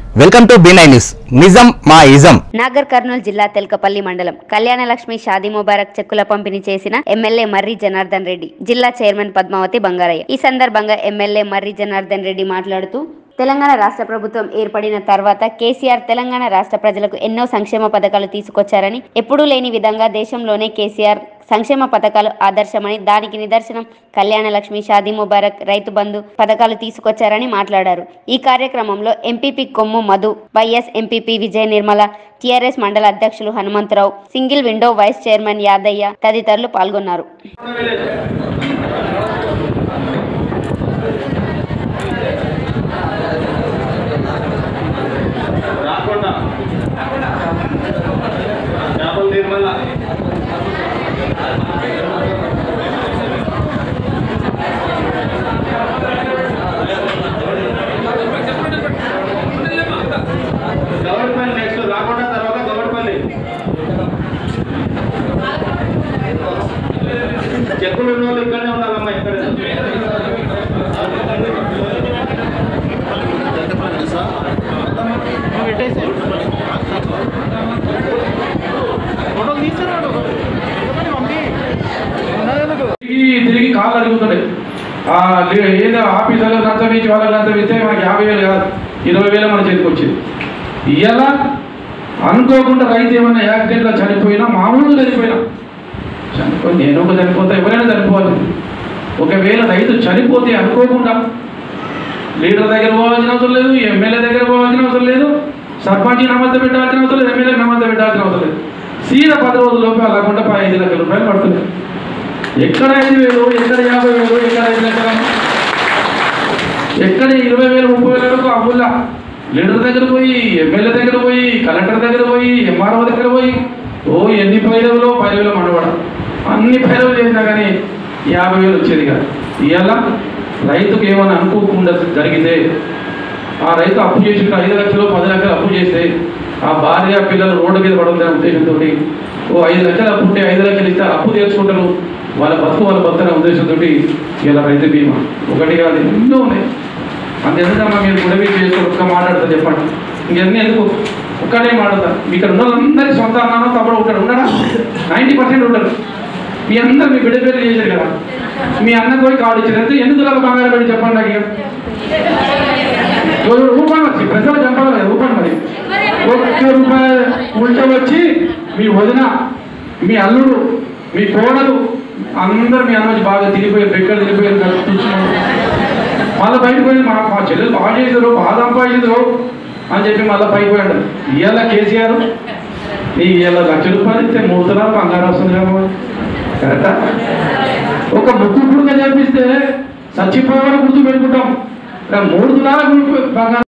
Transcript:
Welcome to be news నిజం మా ism Nagar Kurnool జిల్లా తెల్కపల్లి మండలం కళ్యాణ లక్ష్మి షాదీ ముబారక్ చెక్కుల పంపిణీ చేసిన ఎమ్మెల్యే మర్రి జనార్దన్ రెడ్డి జిల్లా చైర్మన్ పద్మావతి బంగారయ్య ఈ సందర్భంగా ఎమ్మెల్యే మర్రి జనార్దన్ రెడ్డి మాట్లాడుతూ తెలంగాణ రాష్ట్ర ప్రభుత్వం ఏర్పడిన తర్వాత కేసీఆర్ తెలంగాణ రాష్ట్ర ప్రజలకు ఎన్నో సంక్షేమ పథకాలు తీసుకొచ్చారని ఎప్పుడూ లేని విధంగా దేశంలోనే కేసీఆర్ సంక్షేమ పథకాలు ఆదర్శమని దానికి నిదర్శనం కళ్యాణ లక్ష్మి షాదీ ముబారక్ రైతు బంధు పథకాలు తీసుకొచ్చారని మాట్లాడారు ఈ కార్యక్రమంలో MPP Kommu Madhu vice MPP Vijaya Nirmala TRS మండల అధ్యక్షులు Hanumantharao single window vice chairman Yadaiah తదితరులు పాల్గొన్నారు రాకుండా చేపల నిర్మల గౌడపల్లి నెక్స్ట్ రాకుండా తర్వాత గౌడపల్లి చెక్కులు ఉన్న వాళ్ళు ఇక్కడనే ఉండాలమ్మా ఇక్కడ తిరిగి తిరిగి కాళ్ళు అడుగుతున్నాయి ఆ లే- ఏదో ఆఫీస్ వాళ్ళకి లంచం ఇచ్చి వాళ్ళకి లంచం ఇస్తే మనకి యాభై వేలు కాదు ఇరవై వేలు మన చేతికి వచ్చింది ఇవాళ అనుకోకుండా రైతు ఏమైనా యాక్సిడెంట్లో చనిపోయినా మామూలుగా చనిపోయినా చనిపోయి నేను ఒక చనిపోతా ఎవరైనా చనిపోవాలి ఒకవేళ రైతు చనిపోతే అనుకోకుండా లీడర్ దగ్గర పోవాల్సిన అవసరం లేదు ఎమ్మెల్యే దగ్గర పోవాల్సిన అవసరం లేదు సర్పంచ్ నమస్తే పెట్టాల్సిన అవసరం లేదు ఎమ్మెల్యే నమస్తే పెట్టాల్సిన అవసరం లేదు సీదా పది రోజుల లోపు అలాకుండా పది ఐదు లక్షల రూపాయలు పడుతుంది ఎక్కడ ఐదు వేలు ఎక్కడ యాభై వేలు ఎక్కడ ఐదు లక్షలు ఎక్కడ ఇరవై వేలు ముప్పై వేల వరకు అవ్వుల్లా లీడర్ దగ్గర పోయి ఎమ్మెల్యే దగ్గర పోయి కలెక్టర్ దగ్గర పోయి ఎంఆర్ఓ దగ్గర పోయి ఓ ఎన్ని పైరవులు పైరవులు మనవడ అన్ని పైరవులు చేసినా కానీ యాభై వేలు వచ్చేది కాదు ఇవాళ రైతుకు ఏమైనా అనుకోకుండా జరిగితే ఆ రైతు అప్పు చేసిన ఐదు లక్షలు పది లక్షలు అప్పు చేస్తే ఆ భార్య పిల్లలు రోడ్డు మీద పడుతుందనే ఉద్దేశంతో ఓ ఐదు లక్షలు అప్పు ఉంటే ఐదు లక్షలు ఇస్తే అప్పు తీర్చుకుంటారు వాళ్ళ బతుకు వాళ్ళ బతుకునే ఉద్దేశంతో ఇలా రైతు బీమా ఒకటి కాదు ఎన్నో ఉన్నాయి అంతెందుకమ్మా మీరు గుడవి చేసుకొని ఒక్క మాట్లాడతా చెప్పండి ఇంకెన్ని ఎందుకు ఒక్కడే మాట్లాడతా ఇక్కడ ఉన్న వాళ్ళందరి సొంత అన్నానో తప్పుడు ఉంటాడు ఉన్నాడా నైంటీ పర్సెంట్ ఉంటారు మీ అందరు మీ బిడ్డ పేరు చేశారు కదా మీ అన్నకు పోయి కార్డు ఇచ్చారు ఎంత ఎందుకు అలా బంగారం పెట్టి చెప్పండి నాకు ఇక. ఓ రూపాయి వచ్చి ప్రజలు చంపాలి కదా రూపాయి మరి ఒక్క రూపాయి ఉల్టా వచ్చి మీ వదిన మీ అల్లుడు మీ కోడలు అందరు మీ అన్న వచ్చి బాగా తిరిగిపోయారు బెక్కలు తిరిగిపోయారు కదా, కూర్చున్నారు. మళ్ళీ బయటకు పోయి మా మా చెల్లెలు బాగా చేసారు బాగా సంపాదించారు అని చెప్పి మళ్ళీ పైకి పోయాడు ఇవాళ కేసీఆర్ నీ ఇవాళ లక్ష రూపాయలు ఇస్తే మూడు తరాలు బంగారం వస్తుంది కదా కరెక్టా ఒక ముక్కు పుడుక చేపిస్తే చచ్చిపోవాలని గుర్తు పెట్టుకుంటాం ఇలా మూడు తులాల గుర్తు బంగారం